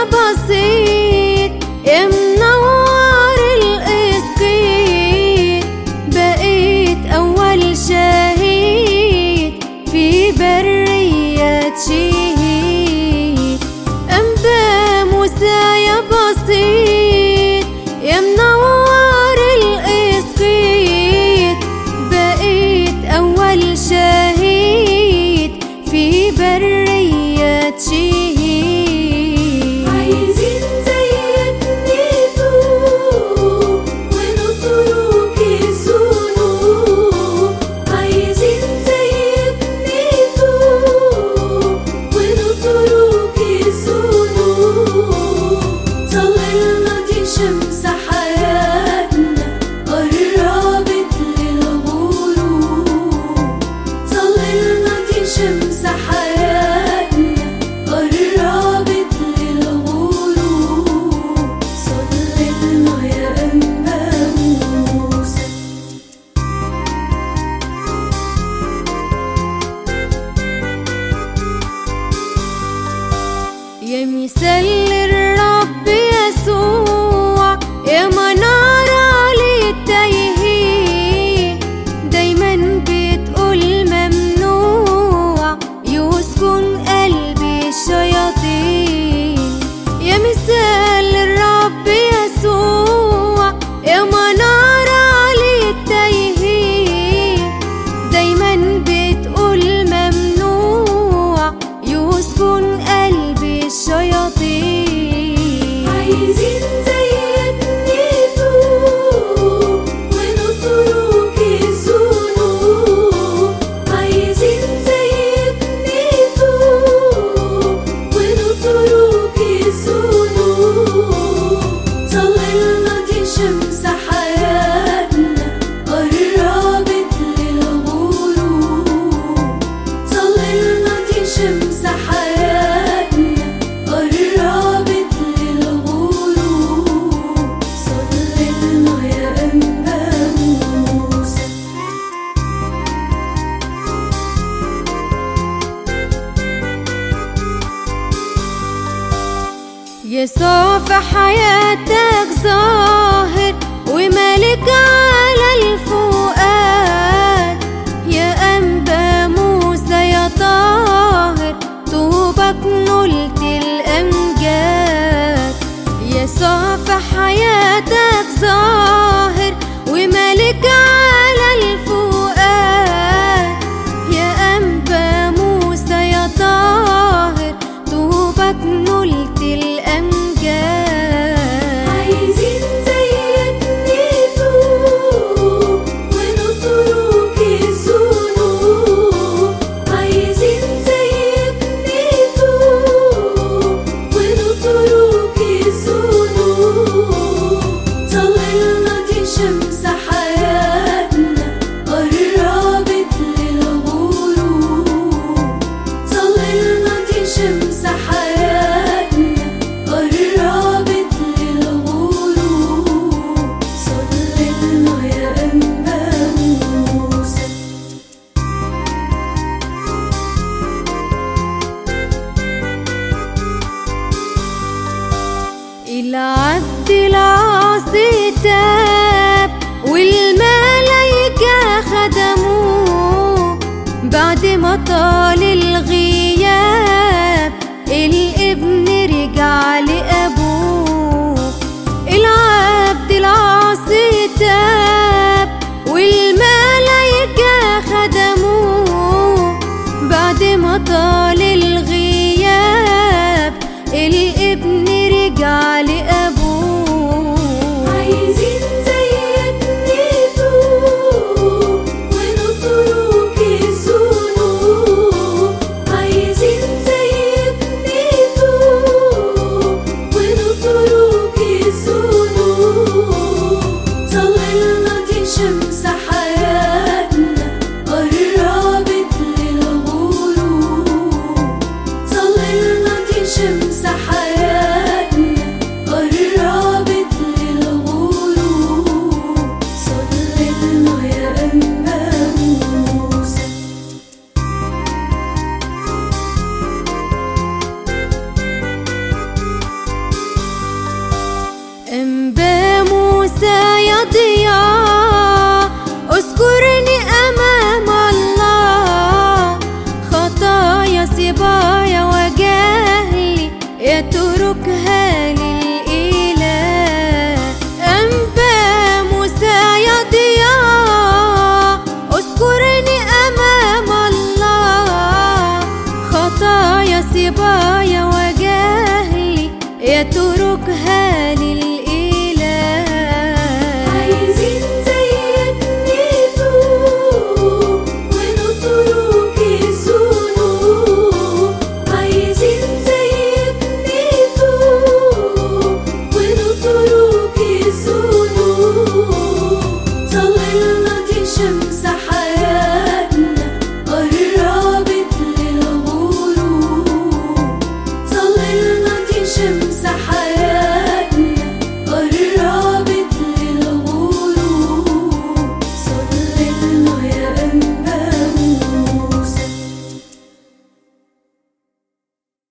بسيط يا منور الاسقيط بقيت اول شهيد في برية شهيد انبا موسى يا بسيط يا منور الاسقيط بقيت اول شهيد في برية شهيد عايزين زيك نتوب ونترك الذنوب عايزين زيك نتوب ونترك الذنوب ظللنا دي شمس حياتنا قربت للغروب ظللنا دي شمس حياتنا قربت للغروب صلينا يا أنبا موسى يا مثال للرب يسوع يا منارة للتايهين دايما بتقول ممنوع يسكن قلبي الشياطين يا مثال للرب يسوع يا منارة للتايهين دايما بتقول ممنوع يسكن قلبي الشياطين عايزين زيك نتوب ونترك الذنوب عايزين زيك نتوب ونترك الذنوب ظللنا دي شمس حياتنا قربت للغروب ظللنا دي شمس حياتنا قربت للغروب صلينا يا أنبا موسى يسوع في حياتك ظاهر ومالك على الفؤاد يا أنبا موسى يا طاهر طوبك نلت الأمجاد يسوع في حياتك ظاهر ومالك على الفؤاد يا أنبا موسى يا طاهر طوبك نلت الأمجاد عايزين زيك نتوب ونترك الذنوب عايزين زيك نتوب ونترك الذنوب ظللنا دي شمس حياتنا قربت للغروب ظللنا دي شمس حياتنا قربت للغروب صلينا يا أنبا موسى العبد العاصي تاب والملايكة خدموه بعد ما طال الغياب الابن رجع لأبوه العبد العاصي تاب والملايكة خدموه بعد ما طال الغياب الابن رجع لأبوه عايزين زيك نتوب ونترك الذنوب عايزين زيك نتوب صبايا وجهلي يتركها